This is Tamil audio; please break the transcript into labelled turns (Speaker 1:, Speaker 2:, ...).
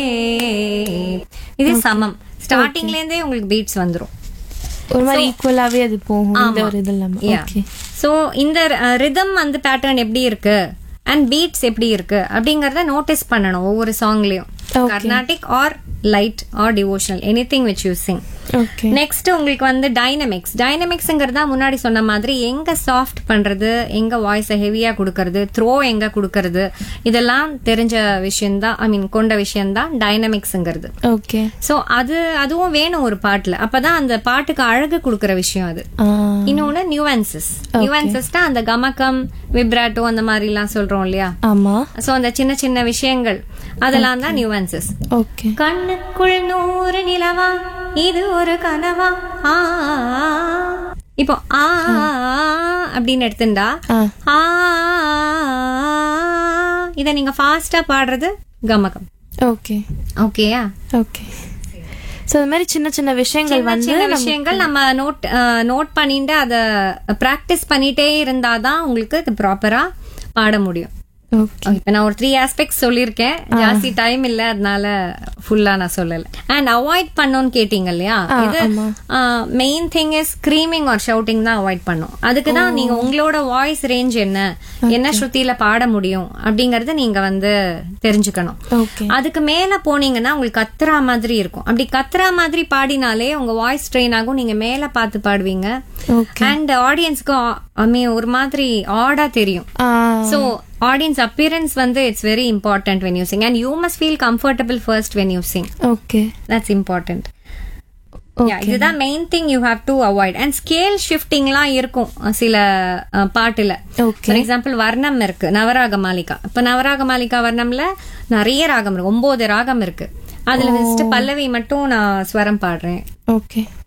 Speaker 1: இது சமம் ஸ்டார்டிங்ல இருந்தே உங்களுக்கு பீட்ஸ் வந்துரும்
Speaker 2: ஒரு மாதிரி ஈக்குவலாவே அது போகும் இந்த
Speaker 1: ஆமா.
Speaker 2: ஒரு இது இல்லாம
Speaker 1: Yeah.
Speaker 2: ஓகே
Speaker 1: சோ இந்த ரிதம் வந்து பேட்டர்ன் எப்படி இருக்கு அண்ட் பீட்ஸ் எப்படி இருக்கு அப்படிங்கறத நோட்டீஸ் பண்ணணும் ஒவ்வொரு சாங்லயும்
Speaker 2: Okay.
Speaker 1: Carnatic or light or devotional anything which you sing
Speaker 2: okay
Speaker 1: next உங்களுக்கு வந்து டைனமிக்ஸ் டைனமிக்ஸ்ங்கிறதா முன்னாடி சொன்ன மாதிரி எங்க சாஃப்ட் பண்றது எங்க வாய்ஸை ஹெவியா கொடுக்கறது த்ரோ எங்க கொடுக்கறது இதெல்லாம் தெரிஞ்ச விஷயம்தான் ஐ மீன் கொண்ட விஷயம்தான் டைனமிக்ஸ்ங்கிறது
Speaker 2: ஓகே
Speaker 1: சோ அது அதுவும் வேணும் ஒரு பாட்டுல அப்பதான் அந்த பாட்டுக்கு அழகு கொடுக்கற விஷயம் அது இன்னொன்னு நியூவன்சஸ் நியூவன்சஸ் தான் அந்த கமக்கம் விப்ராட்டோ அந்த மாதிரி எல்லாம் சொல்றோம் இல்லையா
Speaker 2: ஆமா
Speaker 1: சோ அந்த சின்ன சின்ன விஷயங்கள் அதெல்லாம் தான் நியூவன்சஸ்
Speaker 2: ஓகே
Speaker 1: கண்ணுக்குள் நூறு நிலவா இது ஒரு கனவா ஆ இப்போ ஆ அப்படின்னு எடுத்துண்டா
Speaker 2: ஆ
Speaker 1: ஆ இத நீங்க ஃபாஸ்டா பாடுறது கமகம்
Speaker 2: ஓகே
Speaker 1: ஓகேயா
Speaker 2: ஓகே சோ இந்த மாதிரி சின்ன சின்ன விஷயங்கள்
Speaker 1: சின்ன
Speaker 2: வந்து
Speaker 1: சின்ன விஷயங்கள் நம்ம நோட் நோட் பண்ணிட்டு அத பிராக்டிஸ் பண்ணிட்டே இருந்தாதான் உங்களுக்கு இது ப்ராப்பரா பாட முடியும்
Speaker 2: ஓகே
Speaker 1: இப்ப நான் ஒரு த்ரீ ஆஸ்பெக்ட்ஸ் சொல்லியிருக்கேன் ஜாஸ்தி டைம் இல்ல அதனால ஃபுல்லா நான் சொல்லல அண்ட் அவாய்ட் பண்ணோம்னு கேட்டீங்க இல்லையா இது main thing is screaming or shouting தான் அவாய்ட் பண்ணும் அதுக்கு தான் நீங்க உங்களோட வாய்ஸ் ரேஞ்ச் என்ன என்ன ஸ்ருதியில பாட முடியும் அப்படிங்கறத நீங்க வந்து தெரிஞ்சுக்கணும்
Speaker 2: ஓகே
Speaker 1: அதுக்கு மேல போனீங்கன்னா உங்களுக்கு கத்துறா மாதிரி இருக்கும் அப்படி கத்துறா மாதிரி பாடினாலே உங்க வாய்ஸ் ட்ரெயின் ஆகும் நீங்க மேல பார்த்து பாடுவீங்க
Speaker 2: ஓகே
Speaker 1: அண்ட் ஆடியன்ஸ்க்கு ஐ மீன் ஒரு மாதிரி ஆடா தெரியும் So, audience appearance வந்து it's very important when you sing and you must feel comfortable first when you sing.
Speaker 2: Okay
Speaker 1: That's important. Yeah, இதுதான் main thing you have to avoid and scale ஷிஃப்டிங்லாம் இருக்கும் அஹ், சில அஹ், பாட்டுல
Speaker 2: ஓகே
Speaker 1: ஃபார் எக்ஸாம்பிள் வர்ணம் இருக்கு நவராக மாலிகா இப்ப நவராக மாலிகா வர்ணம்ல நிறைய ராகம் இருக்கு ஒன்பது ராகம் இருக்கு அதுல ஃபர்ஸ்ட் பல்லவி மட்டும் நான் ஸ்வரம் பாடுறேன்
Speaker 2: ஓகே